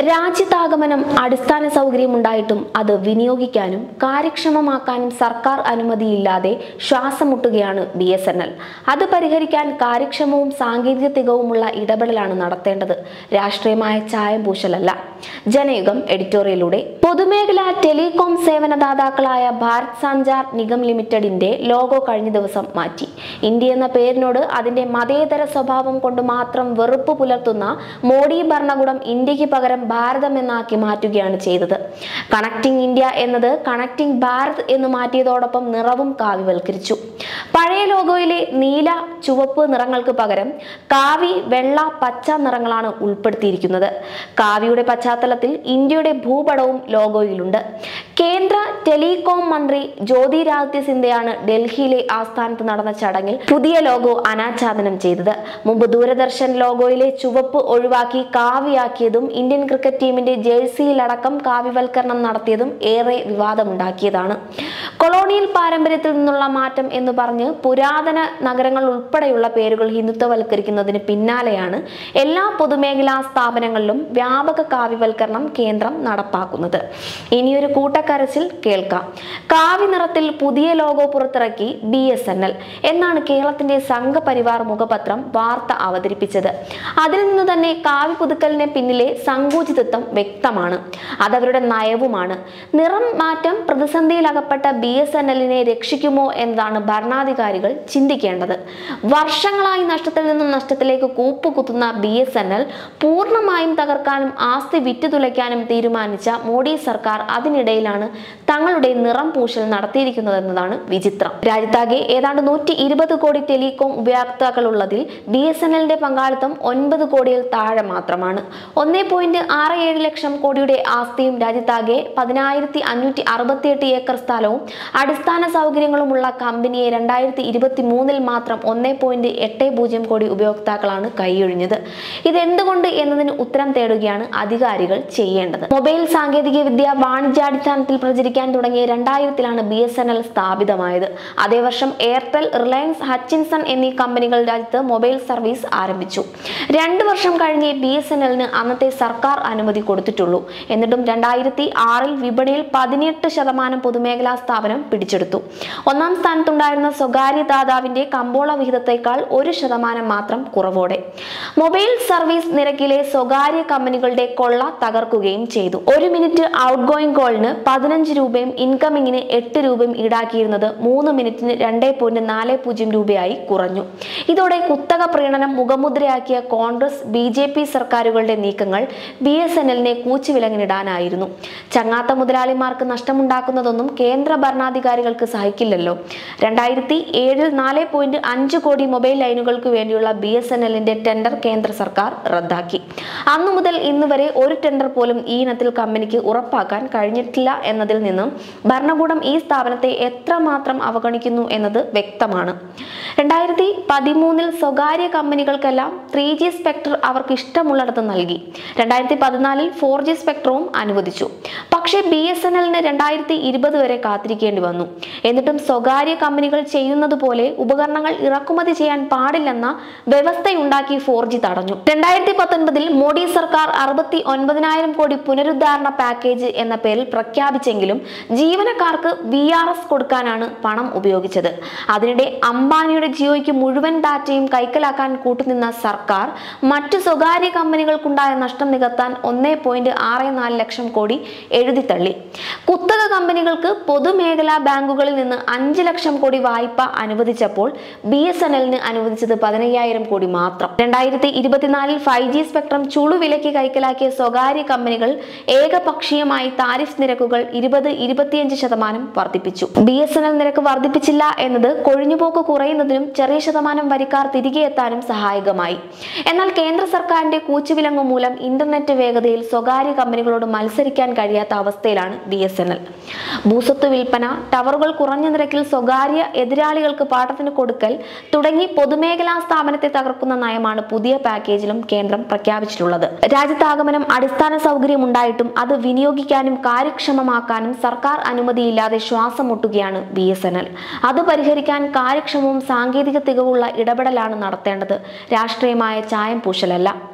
രാജ്യത്താഗമനം അടിസ്ഥാന സൗകര്യമുണ്ടായിട്ടും അത് വിനിയോഗിക്കാനും കാര്യക്ഷമമാക്കാനും സർക്കാർ അനുമതിയില്ലാതെ ശ്വാസം മുട്ടുകയാണ് ബി എസ് എൻ എൽ അത് പരിഹരിക്കാൻ കാര്യക്ഷമവും സാങ്കേതിക തികവുമുള്ള ഇടപെടലാണ് നടത്തേണ്ടത് രാഷ്ട്രീയമായ ചായം പൂശലല്ല ജനയുഗം എഡിറ്റോറിയലൂടെ പൊതുമേഖലാ ടെലികോം സേവനദാതാക്കളായ ഭാരത് സഞ്ചാർ നിഗം ലിമിറ്റഡിന്റെ ലോഗോ കഴിഞ്ഞ ദിവസം മാറ്റി ഇന്ത്യ എന്ന പേരിനോട് അതിന്റെ മതേതര സ്വഭാവം കൊണ്ട് മാത്രം വെറുപ്പ് പുലർത്തുന്ന മോഡി ഭരണകൂടം ഇന്ത്യക്ക് പകരം ഭാരതം എന്നാക്കി മാറ്റുകയാണ് ചെയ്തത് കണക്ടിംഗ് ഇന്ത്യ എന്നത് കണക്ടിംഗ് ഭാരത് എന്ന് മാറ്റിയതോടൊപ്പം നിറവും കാവ്യവൽക്കരിച്ചു പഴയ ലോഗോയിലെ നീല ചുവപ്പ് നിറങ്ങൾക്ക് പകരം കാവി വെള്ള പച്ച നിറങ്ങളാണ് ഉൾപ്പെടുത്തിയിരിക്കുന്നത് കാവിയുടെ പശ്ചാത്തലത്തിൽ ഇന്ത്യയുടെ ഭൂപടവും ലോഗോയിലുണ്ട് കേന്ദ്ര ടെലികോം മന്ത്രി ജ്യോതിരാദിത്യ സിന്ധ്യയാണ് ഡൽഹിയിലെ ആസ്ഥാനത്ത് നടന്ന ചടങ്ങിൽ പുതിയ ലോഗോ അനാച്ഛാദനം ചെയ്തത് മുമ്പ് ദൂരദർശൻ ലോഗോയിലെ ചുവപ്പ് ഒഴിവാക്കി കാവിയാക്കിയതും ഇന്ത്യൻ ക്രിക്കറ്റ് ടീമിന്റെ ജേഴ്സിയിലടക്കം കാവ്യവൽക്കരണം നടത്തിയതും ഏറെ വിവാദമുണ്ടാക്കിയതാണ് കൊളോണിയൽ പാരമ്പര്യത്തിൽ നിന്നുള്ള മാറ്റം എന്ന് പറഞ്ഞ് പുരാതന നഗരങ്ങൾ ഉൾപ്പെടെയുള്ള പേരുകൾ ഹിന്ദുത്വവൽക്കരിക്കുന്നതിന് പിന്നാലെയാണ് എല്ലാ പൊതുമേഖലാ സ്ഥാപനങ്ങളിലും വ്യാപക കാവ്യവൽക്കരണം കേന്ദ്രം നടപ്പാക്കുന്നത് ഇനിയൊരു കൂട്ടക്കരച്ചിൽ കേൾക്കാം കാവി നിറത്തിൽ പുതിയ ലോഗോ പുറത്തിറക്കി ബി എസ് എൻ എൽ എന്നാണ് കേരളത്തിന്റെ സംഘപരിവാർ മുഖപത്രം വാർത്ത അവതരിപ്പിച്ചത് അതിൽ നിന്ന് തന്നെ കാവി പുതുക്കലിന് പിന്നിലെ സങ്കുചിതത്വം വ്യക്തമാണ് അതവരുടെ നയവുമാണ് നിറം മാറ്റം പ്രതിസന്ധിയിലകപ്പെട്ട ബി എസ് എൻ എല്ലിനെ രക്ഷിക്കുമോ എന്നതാണ് ഭരണാധികാരികൾ ചിന്തിക്കേണ്ടത് വർഷങ്ങളായി നഷ്ടത്തിൽ നിന്നും നഷ്ടത്തിലേക്ക് കൂപ്പുകുത്തുന്ന ബി എസ് എൻ എൽ പൂർണ്ണമായും തകർക്കാനും ആസ്തി വിറ്റുതുലയ്ക്കാനും തീരുമാനിച്ച മോഡി സർക്കാർ അതിനിടയിലാണ് തങ്ങളുടെ നിറം പൂശൽ നടത്തിയിരിക്കുന്നതെന്നതാണ് വിചിത്രം രാജ്യത്താകെ ഏതാണ്ട് നൂറ്റി ഇരുപത് കോടി ടെലികോം ഉപയോക്താക്കളുള്ളതിൽ ബി എസ് എൻ എല്ലിന്റെ പങ്കാളിത്തം ഒൻപത് കോടിയിൽ താഴെ മാത്രമാണ് ഒന്നേ പോയിന്റ് ആറ് ഏഴ് ലക്ഷം കോടിയുടെ ആസ്തിയും രാജ്യത്താകെ പതിനായിരത്തി അഞ്ഞൂറ്റി അറുപത്തിയെട്ട് ഏക്കർ സ്ഥലവും അടിസ്ഥാന സൗകര്യങ്ങളുമുള്ള കമ്പനിയെ രണ്ടായിരത്തി ഇരുപത്തി മൂന്നിൽ മാത്രം ഒന്നേ പോയിന്റ് എട്ട് പൂജ്യം കോടി ഉപയോക്താക്കളാണ് കൈയൊഴിഞ്ഞത് ഇതെന്തുകൊണ്ട് എന്നതിന് ഉത്തരം തേടുകയാണ് അധികാരികൾ ചെയ്യേണ്ടത് മൊബൈൽ സാങ്കേതിക വിദ്യ വാണിജ്യാടിസ്ഥാനത്തിൽ പ്രചരിക്കാൻ തുടങ്ങിയ രണ്ടായിരത്തിലാണ് ബി എസ് എൻ എൽ സ്ഥാപിതമായത് അതേ വർഷം എയർടെൽ റിലയൻസ് ഹച്ചിൻസൺ എന്നീ കമ്പനികൾ രാജ്യത്ത് മൊബൈൽ സർവീസ് ആരംഭിച്ചു രണ്ടു വർഷം കഴിഞ്ഞേ ബി എസ് എൻ എല്ലിന് അന്നത്തെ സർക്കാർ അനുമതി കൊടുത്തിട്ടുള്ളൂ എന്നിട്ടും രണ്ടായിരത്തി ആറിൽ വിപണിയിൽ പതിനെട്ട് ശതമാനം പൊതുമേഖലാ സ്ഥാപനം പിടിച്ചെടുത്തു ഒന്നാം സ്ഥാനത്തുണ്ടായിരുന്ന സ്വകാര്യ ദാതാവിന്റെ കമ്പോള വിഹിതത്തേക്കാൾ ഒരു ശതമാനം മാത്രം കുറവോടെ മൊബൈൽ സർവീസ് നിരക്കിലെ സ്വകാര്യ കമ്പനികളുടെ കൊള്ള തകർക്കുകയും ചെയ്തു ഒരു മിനിറ്റ് ഔട്ട് ഗോയിങ് കോളിന് പതിനഞ്ച് രൂപയും ഇൻകമിങ്ങിന് എട്ട് രൂപയും ഈടാക്കിയിരുന്നത് മൂന്ന് മിനിറ്റിന് രണ്ടേ പോയിന്റ് നാല് പൂജ്യം രൂപയായി കുറഞ്ഞു ഇതോടെ കുത്തക പ്രീണനം മുഖമുദ്രയാക്കിയ കോൺഗ്രസ് ബി ജെ പി സർക്കാരുകളുടെ നീക്കങ്ങൾ ബി എസ് എൻ എല്ലിനെ കൂച്ചുവിലങ്ങിനിടാനായിരുന്നു ചങ്ങാത്ത മുതലാളിമാർക്ക് നഷ്ടമുണ്ടാക്കുന്നതൊന്നും കേന്ദ്ര ഭരണാധികാരികൾക്ക് സഹിക്കില്ലല്ലോ രണ്ടായിരത്തി ഏഴിൽ നാല് പോയിന്റ് അഞ്ച് കോടി മൊബൈൽ ലൈനുകൾക്ക് വേണ്ടിയുള്ള ബി എസ് എൻ എല്ലിന്റെ ടെൻഡർ കേന്ദ്ര സർക്കാർ റദ്ദാക്കി അന്നു മുതൽ ഇന്ന് വരെ ഒരു ടെൻഡർ പോലും ഈ ഇനത്തിൽ കമ്പനിക്ക് ഉറപ്പാക്കാൻ കഴിഞ്ഞിട്ടില്ല എന്നതിൽ നിന്നും ഭരണകൂടം ഈ സ്ഥാപനത്തെ എത്രമാത്രം അവഗണിക്കുന്നു എന്നത് വ്യക്തമാണ് രണ്ടായിരത്തി പതിമൂന്നിൽ സ്വകാര്യ കമ്പനികൾക്കെല്ലാം ത്രീ ജി സ്പെക്ടർ അവർക്ക് ഇഷ്ടമുള്ളിടത്ത് നൽകി രണ്ടായിരത്തി പതിനാലിൽ ഫോർ ജി സ്പെക്ട്രവും അനുവദിച്ചു പക്ഷേ ബി എസ് എൻ എല്ലിന് രണ്ടായിരത്തി ഇരുപത് വരെ കാത്തിരിക്കേണ്ടി വന്നു എന്നിട്ടും സ്വകാര്യ കമ്പനികൾ ചെയ്യുന്നത് പോലെ ഉപകരണങ്ങൾ ഇറക്കുമതി ചെയ്യാൻ പാടില്ലെന്ന വ്യവസ്ഥയുണ്ടാക്കി ഫോർ ജി തടഞ്ഞു രണ്ടായിരത്തി പത്തൊൻപതിൽ മോഡി സർക്കാർ അറുപത്തി ഒൻപതിനായിരം കോടി പുനരുദ്ധാരണ പാക്കേജ് എന്ന പേരിൽ പ്രഖ്യാപിച്ചെങ്കിലും ജീവനക്കാർക്ക് വി ആർ എസ് കൊടുക്കാനാണ് പണം ഉപയോഗിച്ചത് അതിനിടെ അംബാനിയുടെ ജിയോയ്ക്ക് മുഴുവൻ ഡാറ്റയും കൈക്കലാക്കാൻ കൂട്ടുനിന്ന സർക്കാർ മറ്റു സ്വകാര്യ കമ്പനികൾക്കുണ്ടായ നഷ്ടം നികത്താൻ ഒന്നേ പോയിന്റ് ആറ് നാല് ലക്ഷം കോടി എഴുതിത്തള്ളി കുത്തക കമ്പനികൾക്ക് പൊതുമേഖലാ ബാങ്കുകളിൽ നിന്ന് അഞ്ച് ലക്ഷം കോടി വായ്പ അനുവദിച്ചപ്പോൾ ബി എസ് എൻ എല്ലിന് അനുവദിച്ചത് പതിനയ്യായിരം കോടി മാത്രം രണ്ടായിരത്തി ഇരുപത്തിനാലിൽ ഫൈവ് ജി സ്പെക്ട്രം ചുളുവിലയ്ക്ക് കൈക്കലാക്കിയ സ്വകാര്യ കമ്പനികൾ ഏകപക്ഷീയമായി താരിഫ് നിരക്കുകൾ ഇരുപത് ഇരുപത്തിയഞ്ച് ശതമാനം വർദ്ധിപ്പിച്ചു ബി എസ് എൻ എൽ നിരക്ക് വർദ്ധിപ്പിച്ചില്ല എന്നത് കൊഴിഞ്ഞുപോക്ക് കുറയുന്നതിനും ചെറിയ ശതമാനം വരിക്കാർ തിരികെ എത്താനും സഹായകമായി എന്നാൽ കേന്ദ്ര സർക്കാരിന്റെ കൂച്ചുവിലങ്ങ് മൂലം ഇന്റർനെറ്റ് വേഗതയിൽ സ്വകാര്യ കമ്പനികളോട് മത്സരിക്കാൻ കഴിയാത്ത അവസ്ഥയിലാണ് ബി എസ് എൻ എൽ ഭൂസ്വത്ത് വിൽപ്പന ടവറുകൾ കുറഞ്ഞ നിരക്കിൽ സ്വകാര്യ എതിരാളികൾക്ക് പാട്ടത്തിന് കൊടുക്കൽ തുടങ്ങി പൊതുമേഖലാ സ്ഥാപനത്തെ തകർക്കുന്ന നയമാണ് പുതിയ പാക്കേജിലും കേന്ദ്രം പ്രഖ്യാപിച്ചിട്ടുള്ളത് രാജ്യത്താഗമനം അടിസ്ഥാന സൗകര്യം ഉണ്ടായിട്ടും അത് വിനിയോഗിക്കാനും കാര്യക്ഷമമാക്കാനും സർക്കാർ അനുമതിയില്ലാതെ ശ്വാസം മുട്ടുകയാണ് ബി എസ് എൻ എൽ അത് പരിഹരിക്കാൻ കാര്യക്ഷമവും സാങ്കേതിക തികവുള്ള ഇടപെടലാണ് നടത്തേണ്ടത് രാഷ്ട്രീയമായ ചായം പൂശലല്ല